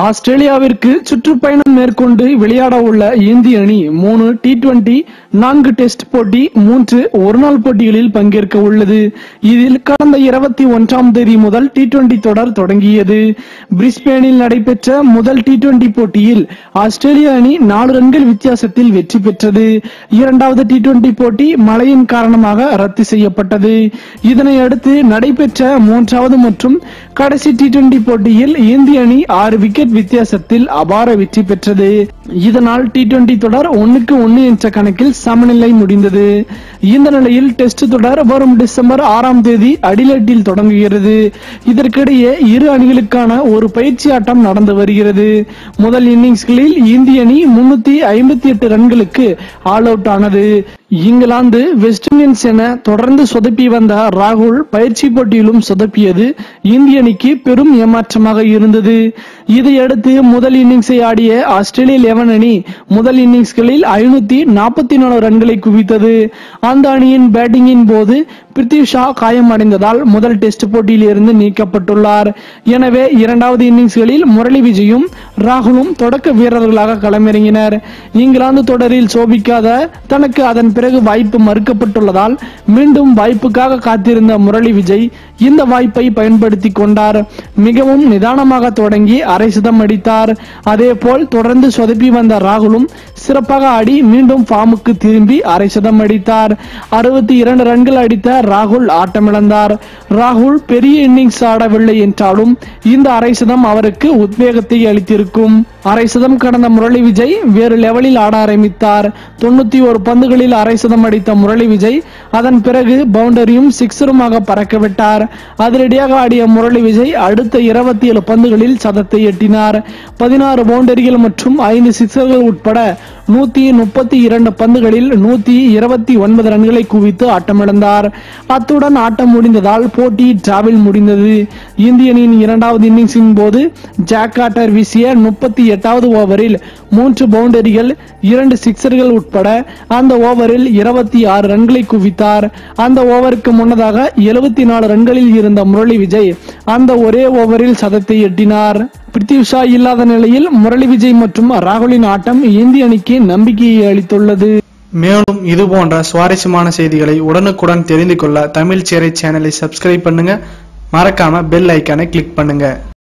ஆஸ்திரேலியாவிற்கு சுற்றுப்பயணம் மேற்கொண்டு விளையாட உள்ள இந்திய அணி மூணு டி டுவெண்டி நான்கு டெஸ்ட் போட்டி மூன்று ஒருநாள் போட்டிகளில் பங்கேற்க உள்ளது இதில் கடந்த இருபத்தி ஒன்றாம் தேதி முதல் டி டுவெண்டி தொடர் தொடங்கியது பிரிஸ்பேனில் நடைபெற்ற முதல் டி டுவெண்டி போட்டியில் ஆஸ்திரேலிய அணி நாலு ரன்கள் வித்தியாசத்தில் வெற்றி பெற்றது இரண்டாவது டி டுவெண்டி போட்டி மழையின் காரணமாக ரத்து செய்யப்பட்டது இதனை அடுத்து நடைபெற்ற மூன்றாவது மற்றும் கடைசி டி டுவெண்டி போட்டியில் இந்திய அணி ஆறு விக்கெட் வித்தியாசத்தில் அபார வெற்றி பெற்றது இதனால் டி டுவெண்டி தொடர் ஒன்னுக்கு ஒன்னு என்ற கணக்கில் சமநிலை முடிந்தது இந்த நிலையில் டெஸ்ட் தொடர் வரும் டிசம்பர் ஆறாம் தேதி அடிலேட்டில் தொடங்குகிறது இதற்கிடையே இரு அணிகளுக்கான ஒரு பயிற்சி ஆட்டம் நடந்து வருகிறது முதல் இன்னிங்ஸ்களில் இந்திய அணி முன்னூத்தி ஐம்பத்தி எட்டு ரன்களுக்கு ஆல் அவுட் ஆனது இங்கிலாந்து வெஸ்ட் இண்டீஸ் என தொடர்ந்து சொதப்பி வந்த ராகுல் பயிற்சி போட்டியிலும் சொதப்பியது இந்திய அணிக்கு பெரும் ஏமாற்றமாக இருந்தது இதையடுத்து முதல் இன்னிங்ஸை ஆடிய ஆஸ்திரேலிய லெவன் அணி முதல் இன்னிங்ஸ்களில் ஐநூத்தி நாற்பத்தி நாலு ரன்களை குவித்தது அந்த அணியின் பேட்டிங்கின் போது பிருத்திவி ஷா காயமடைந்ததால் முதல் டெஸ்ட் போட்டியில் இருந்து நீக்கப்பட்டுள்ளார் எனவே இரண்டாவது இன்னிங்ஸ்களில் முரளி விஜயும் ராகுலும் தொடக்க வீரர்களாக களமிறங்கினர் இங்கிலாந்து தொடரில் சோபிக்காத தனக்கு அதன் பிறகு வாய்ப்பு மறுக்கப்பட்டுள்ளதால் மீண்டும் வாய்ப்புக்காக காத்திருந்த முரளி விஜய் இந்த வாய்ப்பை பயன்படுத்தி கொண்டார் மிகவும் நிதானமாக தொடங்கி அரை சதம் அடித்தார் அதேபோல் தொடர்ந்து சொதப்பி வந்த ராகுலும் சிறப்பாக ஆடி மீண்டும் ஃபார்முக்கு திரும்பி அரை சதம் அடித்தார் அறுபத்தி இரண்டு ரன்கள் அடித்த ராகுல் ஆட்டமிழந்தார் ராகுல் பெரிய இன்னிங்ஸ் ஆடவில்லை என்றாலும் இந்த அரை சதம் அவருக்கு உத்வேகத்தை அளித்திருக்கும் அரை சதம் கடந்த முரளி விஜய் வேறு லெவலில் ஆட ஆரம்பித்தார் தொண்ணூத்தி ஒரு பந்துகளில் அரை சதம் அடித்த முரளி விஜய் அதன் பிறகு பவுண்டரியும் சிக்ஸருமாக பறக்க விட்டார் அதிரடியாக ஆடிய முரளி விஜய் அடுத்த இருபத்தி ஏழு பந்துகளில் சதத்தை எட்டினார் பதினாறு பவுண்டரிகள் மற்றும் ஐந்து சிக்ஸர்கள் உட்பட நூத்தி முப்பத்தி இரண்டு பந்துகளில் நூத்தி இருபத்தி ஒன்பது ரன்களை குவித்து ஆட்டமிழந்தார் அத்துடன் ஆட்டம் முடிந்ததால் போட்டி டிராவில் முடிந்தது இந்திய அணியின் இரண்டாவது இன்னிங்ஸின் போது ஜாக் காட்டர் வீசிய முப்பத்தி எட்டாவது ஓவரில் மூன்று பவுண்டரிகள் இரண்டு சிக்ஸர்கள் உட்பட அந்த ஓவரில் இருபத்தி ஆறு ரன்களை குவித்தார் அந்த ஓவருக்கு முன்னதாக எழுபத்தி நாலு ரன்களில் இருந்த முரளி விஜய் அந்த ஒரே ஓவரில் சதத்தை எட்டினார் பிருத்திவி ஷா இல்லாத நிலையில் முரளி விஜய் மற்றும் ராகுலின் ஆட்டம் இந்திய அணிக்கு நம்பிக்கையை அளித்துள்ளது மேலும் இது போன்ற சுவாரஸ்யமான செய்திகளை உடனுக்குடன் தெரிந்து கொள்ள தமிழ் சேரை சேனலை சப்ஸ்கிரைப் பண்ணுங்க மறக்காம பெல் ஐக்கானை கிளிக் பண்ணுங்க